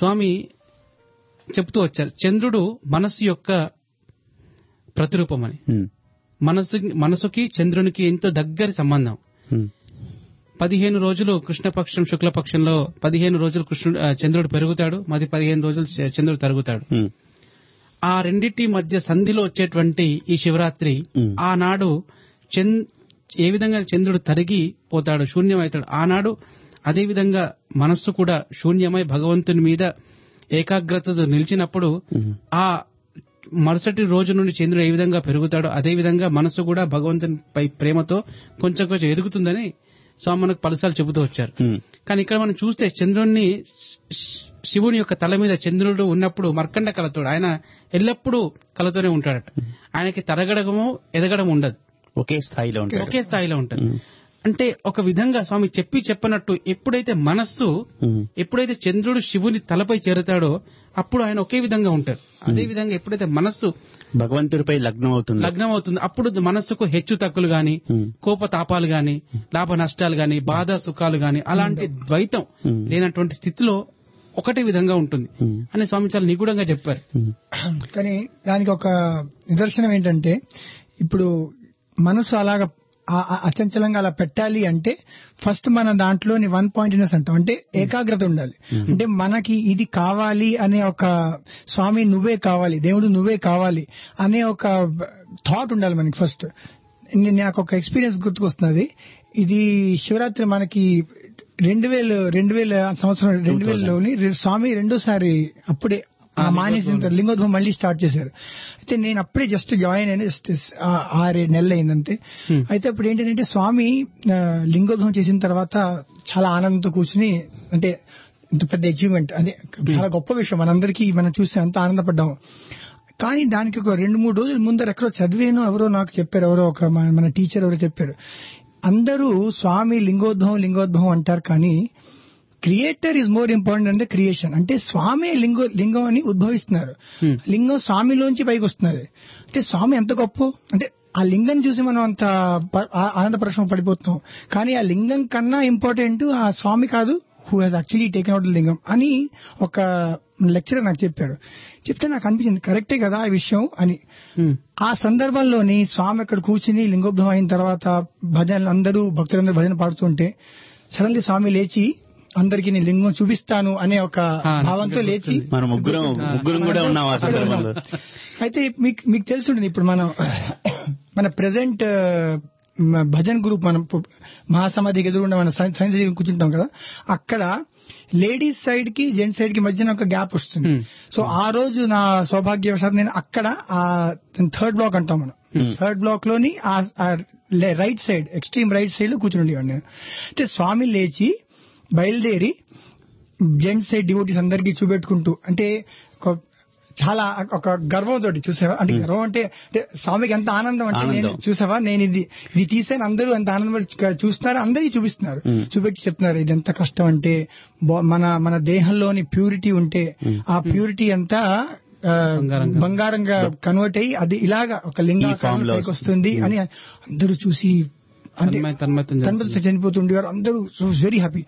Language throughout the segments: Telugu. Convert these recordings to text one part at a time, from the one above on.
స్వామి చెప్తూ వచ్చారు చంద్రుడు మనస్సు యొక్క ప్రతిరూపం అని ఉమ్, మనసు మనసుకి చంద్రునికి ఎంతో దగ్గరి సంబంధం ఉమ్, పదిహేను రోజులు కృష్ణపక్షం శుక్లపక్షంలో పదిహేను రోజులు కృష్ణుడు ఆ, చంద్రుడు పెరుగుతాడు మరి పదిహేను రోజులు చ- చంద్రుడు తరుగుతాడు ఉమ్, ఆ రెండిటి మధ్య సంధిలో వచ్చేటువంటి ఈ శివరాత్రి మ్. ఆనాడు చంద్ ఏ విధంగా చంద్రుడు తరిగి పోతాడు శూన్యమవుతాడు ఆనాడు అదే విధంగా మనస్సు కూడా శూన్యమై భగవంతుని మీద ఏకాగ్రతతో నిలిచినప్పుడు ఉమ్. ఆ మరుసటి రోజు నుండి చంద్రుడు ఏ విధంగా పెరుగుతాడో అదే విధంగా మనస్సు కూడా భగవంతునిపై ప్రేమతో కొంచెం కొంచెం ఎదుగుతుందని స్వామి మనకు పలుసార్లు చెబుతూ వచ్చారు ఉమ్, కానీ ఇక్కడ మనం చూస్తే చంద్రుణ్ణి శి- శివుని యొక్క తల మీద చంద్రుడు ఉన్నప్పుడు మర్కండ కలతోడు ఆయన ఎల్లప్పుడూ కలతోనే ఉంటాడట ఆయనకి తరగడము ఎదగడం ఉండదు ఒకే స్థాయిలో ఉంటాడు ఒకే స్థాయిలో ఉంటాడు ఉమ్, అంటే ఒక విధంగా స్వామి చెప్పి చెప్పనట్టు ఎప్పుడైతే మనస్సు ఉమ్, ఎప్పుడైతే చంద్రుడు శివుని తలపై చేరుతాడో అప్పుడు ఆయన ఒకే విధంగా ఉంటాడు అదే విధంగా ఎప్పుడైతే మనస్సు భగవంతుడిపై లగ్నం అవుతుంది లగ్నం అవుతుంది అప్పుడు మనస్సుకు హెచ్చు తక్కులు గాని ఉమ్, కోపతాపాలు గాని లాభ నష్టాలు గాని బాధ సుఖాలు గాని అలాంటి ద్వైతం ఉమ్, లేనటువంటి స్థితిలో ఒకటే విధంగా ఉంటుంది ఉమ్, అని స్వామి చాలా నిగూఢంగా చెప్పారు ఉమ్, కానీ దానికి ఒక నిదర్శనం ఏంటంటే ఇప్పుడు మనసు అలాగ ఆ- ఆ అచంచలంగా అలా పెట్టాలి అంటే ఫస్ట్ మన దాంట్లోని వన్ పాయింట్నెస్ అంటాం అంటే ఏకాగ్రత ఉండాలి అంటే మనకి ఇది కావాలి అనే ఒక స్వామి నువ్వే కావాలి దేవుడు నువ్వే కావాలి అనే ఒక థాట్ ఉండాలి మనకి ఫస్ట్ నేను నాకు ఒక ఎక్స్పీరియన్స్ గుర్తుకొస్తున్నది ఇది శివరాత్రి మనకి రెండు వేల రెండు వేల సంవత్సరం రెండు వేలలోని స్వామి రెండోసారి అప్పుడే ఆ మానేసిన తర్వాత లింగోద్భవం మళ్ళీ స్టార్ట్ చేశారు అయితే నేను అప్పుడే జస్ట్ జాయిన్ అయిన జస్ట్ ఆ- ఆరేడు నెలలు అయిందంతే Hmm. అయితే అప్పుడు ఏంటంటే స్వామి ఆ, లింగోద్భవం చేసిన తర్వాత చాలా ఆనందంతో కూర్చుని అంటే ఇంత పెద్ద అచీవ్మెంట్ అదే చాలా గొప్ప విషయం మనందరికీ మనం చూసి అంత ఆనందపడ్డాము కానీ దానికి ఒక రెండు మూడు రోజుల ముందర ఎక్కడో చదివాను ఎవరో నాకు చెప్పారు ఎవరో ఒక మన- మన టీచర్ ఎవరో చెప్పారు అందరూ స్వామి లింగోద్భవం లింగోద్భవం అంటారు కానీ క్రియేటర్ ఈజ్ మోర్ ఇంపార్టెంట్ అంటే క్రియేషన్ అంటే స్వామి లింగో లింగం అని ఉద్భవిస్తున్నారు Hmm. లింగం స్వామిలోంచి పైకి వస్తున్నది అంటే స్వామి ఎంత గొప్ప అంటే ఆ లింగం చూసి మనం అంత ప- ఆ- ఆనందపరచం పడిపోతున్నాం కానీ ఆ లింగం కన్నా ఇంపార్టెంట్ ఆ స్వామి కాదు who has actually taken out లింగం అని ఒక లెక్చరర్ నాకు చెప్పాడు చెప్తే నాకు అనిపించింది కరెక్టే కదా ఆ విషయం అని ఉమ్, ఆ సందర్భంలోని స్వామి అక్కడ కూర్చుని లింగోద్భవం అయిన తర్వాత భజనలు అందరూ భక్తులందరూ భజన పాడుతుంటే సడన్లీ స్వామి లేచి అందరికి నేను లింగం చూపిస్తాను అనే ఒక ఆ, నాకు భావంతో ఇంకా లేచి గుర్తుంది. మనం ముగ్గురం ముగ్గురం కూడా ఉన్నాం ఆ సందర్భంలో అయితే మీకు మీకు తెలిసి ఉంటుంది ఇప్పుడు మనం మన ప్రెసెంట్ భజన్ గ్రూప్ మనం పు- మహాసమాధికి ఎదురుండే మన సైన్స్ సైన్స్ దగ్గర కూర్చుంటాం కదా అక్కడ లేడీస్ సైడ్ కి జెంట్స్ సైడ్ కి మధ్యన ఒక గ్యాప్ వస్తుంది Hmm. సో ఆ రోజు నా సౌభాగ్యవశాత్ నేను అక్కడ ఆ థర్డ్ బ్లాక్ అంటాం మనం Hmm. థర్డ్ బ్లాక్ లోని ఆ right side extreme right side లో కూర్చుని నేను అయితే స్వామి లేచి బయలుదేరి జెంట్స్ సైడ్ డివోటీస్ అందరికీ చూపెట్టుకుంటూ అంటే ఒక చాలా ఒక గర్వంతో చూసావా అంటే గర్వం అంటే అంటే స్వామికి ఎంత ఆనందం అంటే నేను ఆనందం. చూసావా నేను ఇది ఇది తీసాను అందరూ అంత ఆనందం చూస్తున్నారు అందరికీ చూపిస్తున్నారు Hmm. చూపెట్టి చెప్తున్నారు ఇది ఎంత కష్టం అంటే బా- మన మన దేహంలోని ప్యూరిటీ ఉంటే Hmm. ఆ ప్యూరిటీ అంతా ఆ, బంగారంగా. బంగారంగా కన్వర్ట్ అయ్యి అది ఇలాగా ఒక form లింగాకారం లో వస్తుంది అని అందరూ చూసి అంటే తన్మయ- తన్మయత్వం జరుగుతుంది. తన్మయత్వం చనిపోతుండేవారు అందరూ వెరీ హ్యాపీ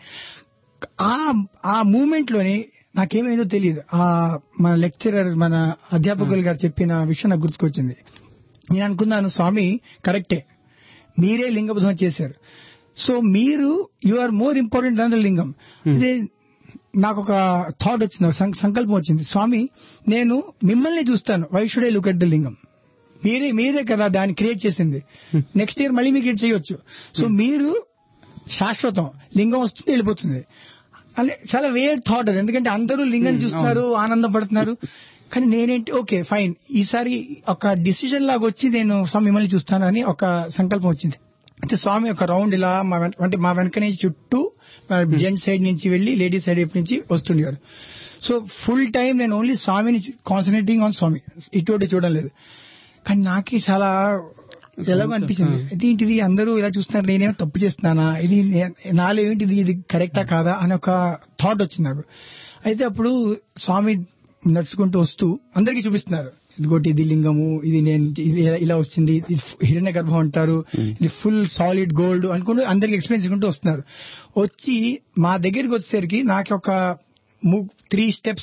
ఆ ఆ మూమెంట్ లోని నాకేమైందో తెలియదు ఆ మన లెక్చరర్ మన అధ్యాపకులు గారు చెప్పిన విషయం నాకు గుర్తుకొచ్చింది నేను అనుకున్నాను స్వామి కరెక్టే మీరే లింగబుధం చేశారు సో మీరు you are more important than the లింగం ఇదే నాకు ఒక థాట్ వచ్చింది ఒక సం- సంకల్పం వచ్చింది స్వామి నేను మిమ్మల్ని చూస్తాను why should I look at the లింగం మీరే మీరే కదా దాన్ని క్రియేట్ చేసింది నెక్స్ట్ ఇయర్ మళ్ళీ మీరు క్రియేట్ చేయొచ్చు సో మీరు శాశ్వతం లింగం వస్తుంది వెళ్ళిపోతుంది అంటే చాలా వేర్ థాట్ అది ఎందుకంటే అందరూ లింగం చూస్తున్నారు ఆనందం పడుతున్నారు కానీ నేనేంటి ఓకే ఫైన్ ఈసారి ఒక డిసిజన్ లాగా వచ్చి నేను స్వామి మిమ్మల్ని చూస్తాను అని ఒక సంకల్పం వచ్చింది అయితే స్వామి ఒక రౌండ్ ఇలా మా వెన- అంటే మా వెనక నుంచి చుట్టూ జెంట్ సైడ్ నుంచి వెళ్లి లేడీస్ సైడ్ వైపు నుంచి వస్తుండేవారు సో ఫుల్ టైం నేను ఓన్లీ స్వామిని కాన్సన్ట్రేటింగ్ ఆన్ స్వామి ఇటువంటి చూడడం లేదు కానీ నాకే చాలా ఎలాగో అనిపించింది ఇదేంటిది అందరూ ఇలా చూస్తున్నారు నేనేమో తప్పు చేస్తున్నానా ఇది నే- నాలో ఏంటిది ఇది కరెక్టా కాదా అని ఒక థాట్ వచ్చింది నాకు అయితే అప్పుడు స్వామి నడుచుకుంటూ వస్తూ అందరికీ చూపిస్తున్నారు ఇదిగోటి ఇది లింగము ఇది నేను ఇది ఇలా- ఇలా వచ్చింది ఇది హిరణ్య గర్భం అంటారు ఇది ఫుల్ సాలిడ్ గోల్డ్ అనుకుంటూ అందరికి ఎక్స్ప్లెయిన్ చేసుకుంటూ వస్తున్నారు వచ్చి మా దగ్గరికి వచ్చేసరికి నాకు ఒక త్రీ స్టెప్స్